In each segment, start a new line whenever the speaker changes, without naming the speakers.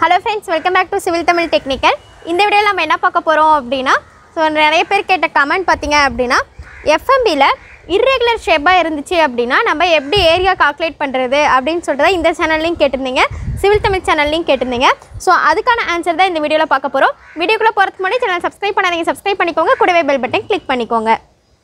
hello friends welcome back to civil Tamil technical இந்த வீடியோவில் நம்ம என்ன பார்க்க போகிறோம் அப்படின்னா ஸோ நிறைய பேர் கேட்ட கமெண்ட் பார்த்தீங்க அப்படின்னா எஃப்எம்பியில் irregular ஷேப்பாக இருந்துச்சு அப்படின்னா நம்ம எப்படி ஏரியா கால்குலேட் பண்ணுறது அப்படின்னு சொல்லிட்டு தான் இந்த சேனல்லையும் கேட்டிருந்தீங்க சிவில் தமிழ் சேனல்லையும் கேட்டிருந்தீங்க ஸோ அதுக்கான ஆன்சர் தான் இந்த வீடியோவில் பார்க்க போகிறோம் வீடியோக்குள்ளே போகிறதுக்கு முன்னாடி சேனல் சப்ஸ்கிரைப் பண்ணாதீங்க சப்ஸ்கிரைப் பண்ணிக்கோங்க கூடவே பெல் பட்டன் கிளிக் பண்ணிக்கோங்க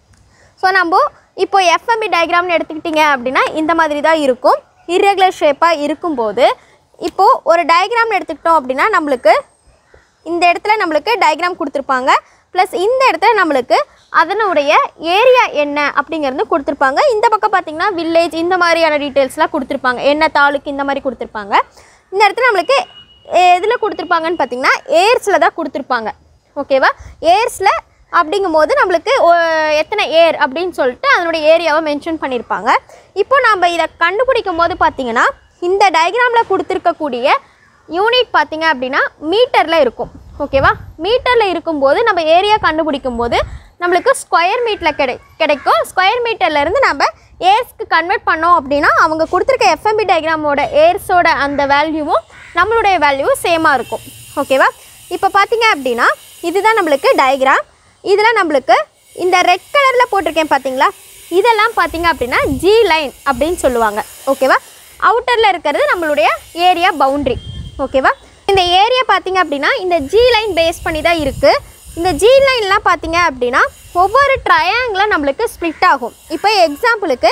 ஸோ நம்ம இப்போ எஃப்எம்பி டயக்ராம்னு எடுத்துக்கிட்டிங்க அப்படின்னா இந்த மாதிரி தான் இருக்கும் irregular ஷேப்பாக இருக்கும்போது இப்போது ஒரு டயக்ராம்னு எடுத்துக்கிட்டோம் அப்படின்னா நம்மளுக்கு இந்த இடத்துல நம்மளுக்கு டயக்ராம் கொடுத்துருப்பாங்க ப்ளஸ் இந்த இடத்துல நம்மளுக்கு அதனுடைய ஏரியா என்ன அப்படிங்கிறது கொடுத்துருப்பாங்க இந்த பக்கம் பார்த்தீங்கன்னா வில்லேஜ் இந்த மாதிரியான டீட்டெயில்ஸ்லாம் கொடுத்துருப்பாங்க என்ன தாலுக்கு இந்த மாதிரி கொடுத்துருப்பாங்க இந்த இடத்துல நம்மளுக்கு எதில் கொடுத்துருப்பாங்கன்னு பார்த்தீங்கன்னா ஏர்ஸில் தான் கொடுத்துருப்பாங்க ஓகேவா ஏர்ஸில் அப்படிங்கும்போது நம்மளுக்கு ஒ- எத்தனை ஏர் அப்படின்னு சொல்லிட்டு அதனுடைய ஏரியாவை மென்ஷன் பண்ணியிருப்பாங்க இப்போ நம்ம இதை கண்டுபிடிக்கும் போது பார்த்தீங்கன்னா இந்த டயக்ராமில் கொடுத்துருக்கக்கூடிய யூனிட் பார்த்தீங்க அப்படின்னா மீட்டரில் இருக்கும் ஓகேவா மீட்டரில் இருக்கும்போது நம்ம ஏரியா கண்டுபிடிக்கும் போது நம்மளுக்கு ஸ்கொயர் மீட்டரில் கிடை கிடைக்கும் ஸ்கொயர் மீட்டர்லேருந்து நம்ம ஏர்ஸ்க்கு கன்வெர்ட் பண்ணோம் அப்படின்னா அவங்க கொடுத்துருக்க எஃப்எம்பி டயக்ராமோட ஏர்ஸோட அந்த வேல்யூவும் நம்மளுடைய வேல்யூவும் சேமாக இருக்கும் ஓகேவா இப்போ பார்த்தீங்க அப்படின்னா இதுதான் நம்மளுக்கு டயக்ராம் இதில் நம்மளுக்கு இந்த ரெட் கலரில் போட்டிருக்கேன் பார்த்தீங்களா இதெல்லாம் பார்த்தீங்க அப்படின்னா ஜி லைன் அப்படின்னு சொல்லுவாங்க ஓகேவா அவுட்டரில் இருக்கிறது நம்மளுடைய ஏரியா பவுண்ட்ரி ஓகேவா இந்த ஏரியா பார்த்தீங்க அப்படின்னா இந்த ஜி லைன் பேஸ் பண்ணி தான் இருக்குது இந்த ஜி லைன்லாம் பார்த்தீங்க அப்படின்னா ஒவ்வொரு ட்ரையாங்கிளாக நம்மளுக்கு ஸ்ப்ளிட் ஆகும் இப்போ எக்ஸாம்பிளுக்கு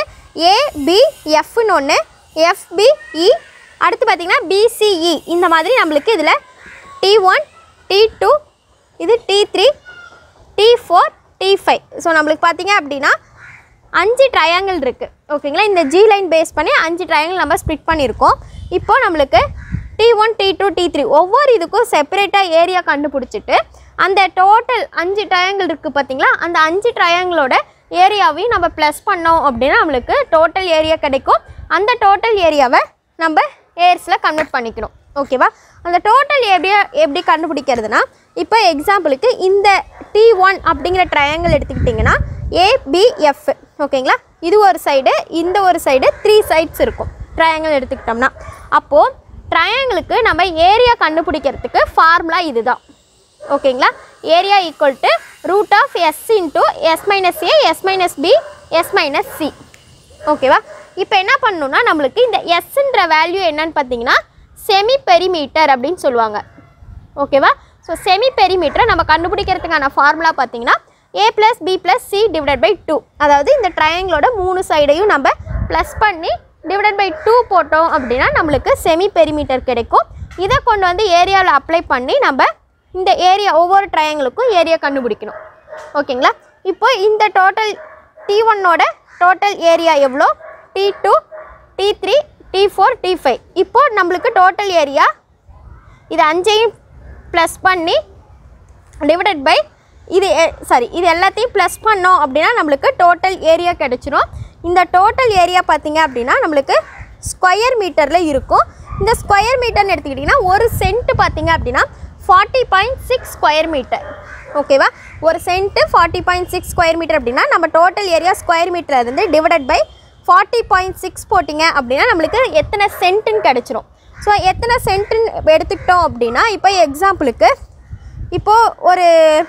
ஏபிஎஃப்னு ஒன்று எஃபிஇ அடுத்து பார்த்தீங்கன்னா பிசிஇ இந்த மாதிரி நம்மளுக்கு இதில் டி ஒன் டி டூ இது T three T four T five so நம்மளுக்கு பார்த்தீங்க அப்படின்னா அஞ்சு ட்ரையாங்கிள் இருக்குது ஓகேங்களா இந்த ஜி லைன் பேஸ் பண்ணி அஞ்சு ட்ரையாங்கிள் நம்ம ஸ்ப்ளிட் பண்ணியிருக்கோம் இப்போ நம்மளுக்கு T one T two T three ஒவ்வொரு இதுக்கும் செப்பரேட்டாக ஏரியா கண்டுபிடிச்சிட்டு அந்த டோட்டல் அஞ்சு ட்ரையாங்கிள் இருக்குது பார்த்தீங்களா அந்த அஞ்சு ட்ரையாங்கிளோட ஏரியாவையும் நம்ம ப்ளஸ் பண்ணோம் அப்படின்னா நம்மளுக்கு டோட்டல் ஏரியா கிடைக்கும் அந்த டோட்டல் ஏரியாவை நம்ம ஏர்ஸில் கன்வெர்ட் பண்ணிக்கணும் ஓகேவா அந்த டோட்டல் எப்படியா எப்படி கண்டுபிடிக்கிறதுனா இப்போ எக்ஸாம்பிளுக்கு இந்த டி ஒன் அப்படிங்கிற ட்ரையாங்கிள் எடுத்துக்கிட்டிங்கன்னா ஏபிஎஃப் ஓகேங்களா இது ஒரு சைடு இந்த ஒரு சைடு த்ரீ சைட்ஸ் இருக்கும் ட்ரையாங்கிள் எடுத்துக்கிட்டோம்னா அப்போது ட்ரையாங்கிளுக்கு நம்ம ஏரியா கண்டுபிடிக்கிறதுக்கு ஃபார்முலா இதுதான் ஓகேங்களா area equal to root of S into S minus A S minus B S minus C ஓகேவா இப்போ என்ன பண்ணணும்னா நம்மளுக்கு இந்த எஸ்ன்ற வேல்யூ என்னன்னு பார்த்தீங்கன்னா செமி பெரிமீட்டர் அப்படின்னு சொல்லுவாங்க ஓகேவா ஸோ செமி பெரிமீட்டரை நம்ம கண்டுபிடிக்கிறதுக்கான ஃபார்முலா பார்த்தீங்கன்னா A plus B plus C divide by two அதாவது இந்த ட்ரையாங்கிளோட மூணு சைடையும் நம்ம ப்ளஸ் பண்ணி டிவைட் பை டூ போட்டோம் அப்படின்னா நம்மளுக்கு செமி பெரிமீட்டர் கிடைக்கும் இதை கொண்டு வந்து ஏரியாவில் அப்ளை பண்ணி நம்ம இந்த ஏரியா ஒவ்வொரு ட்ரையாங்கிளுக்கும் ஏரியா கண்டுபிடிக்கணும் ஓகேங்களா இப்போ இந்த டோட்டல் டி ஒன்னோட டோட்டல் ஏரியா எவ்வளோ T two T three T four T five இப்போ நம்மளுக்கு டோட்டல் ஏரியா இது அஞ்சையும் ப்ளஸ் பண்ணி டிவைடட் பை இது சாரி இது எல்லாத்தையும் ப்ளஸ் பண்ணோம் அப்படின்னா நம்மளுக்கு டோட்டல் ஏரியா கிடச்சிரும் இந்த டோட்டல் ஏரியா பார்த்தீங்க அப்படின்னா நம்மளுக்கு ஸ்கொயர் மீட்டரில் இருக்கும் இந்த ஸ்கொயர் மீட்டர்னு எடுத்துக்கிட்டிங்கன்னா ஒரு சென்ட் பார்த்தீங்க அப்படின்னா forty point six square metre ஓகேவா ஒரு cent forty point six square metre அப்படின்னா நம்ம டோட்டல் ஏரியா ஸ்கொயர் மீட்டர் இருந்து divided by forty point six போட்டிங்க அப்படின்னா நம்மளுக்கு எத்தனை சென்ட்டுன்னு கிடச்சிரும் ஸோ எத்தனை சென்ட்டுன்னு எடுத்துக்கிட்டோம் அப்படின்னா இப்போ எக்ஸாம்பிளுக்கு இப்போது ஒரு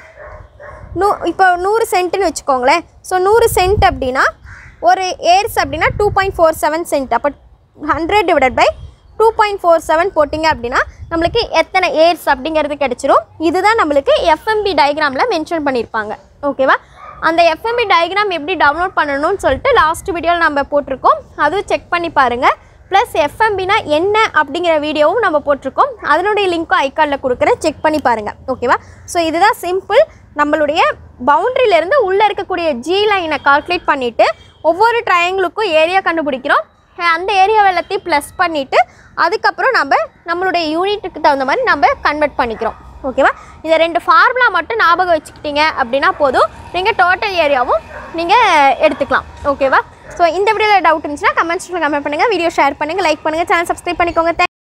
நூ இப்போ நூறு சென்ட்டுன்னு வச்சுக்கோங்களேன் ஸோ நூறு சென்ட் அப்படின்னா ஒரு ஏர்ஸ் அப்படின்னா two point four seven cent அப்போ hundred divided by two point four seven போட்டிங்க அப்படின்னா நம்மளுக்கு எத்தனை ஏர்ஸ் அப்படிங்கிறது கிடச்சிரும் இதுதான் நம்மளுக்கு எஃப்எம்பி டயக்ராமில் மென்ஷன் பண்ணியிருப்பாங்க ஓகேவா அந்த எஃப்எம்பி டயக்ராம் எப்படி டவுன்லோட் பண்ணணும்னு சொல்லிட்டு லாஸ்ட் வீடியோவில் நம்ம போட்டிருக்கோம் அதுவும் செக் பண்ணி பாருங்கள் ப்ளஸ் எஃப்எம்பினா என்ன அப்படிங்கிற வீடியோவும் நம்ம போட்டிருக்கோம் அதனுடைய லிங்க்கும் ஐக்கார்டில் கொடுக்குறேன் செக் பண்ணி பாருங்கள் ஓகேவா ஸோ இதுதான் சிம்பிள் நம்மளுடைய பவுண்ட்ரியிலேருந்து உள்ளே இருக்கக்கூடிய ஜி லைனை கால்குலேட் பண்ணிவிட்டு ஒவ்வொரு ட்ரையாங்கிளுக்கும் ஏரியா கண்டுபிடிக்கிறோம் அஹ் அந்த ஏரியா எல்லாத்தையும் ப்ளஸ் பண்ணிவிட்டு அதுக்கப்புறம் நம்ம நம்மளுடைய யூனிட்டுக்கு தகுந்த மாதிரி நம்ம கன்வெர்ட் பண்ணிக்கிறோம் ஓகேவா இதை ரெண்டு ஃபார்முலா மட்டும் ஞாபகம் வச்சுக்கிட்டீங்க அப்படின்னா போதும் நீங்கள் டோட்டல் ஏரியாவும் நீங்கள் எடுத்துக்கலாம் ஓகேவா ஸோ இந்த வீடியோவில் டவுட் இருந்துச்சுன்னா கமெண்ட்ஸில் கமெண்ட் பண்ணுங்கள் வீடியோ ஷேர் பண்ணுங்கள் லைக் பண்ணுங்கள் சேனல் சப்ஸ்கிரைப் பண்ணிக்கோங்க Thank-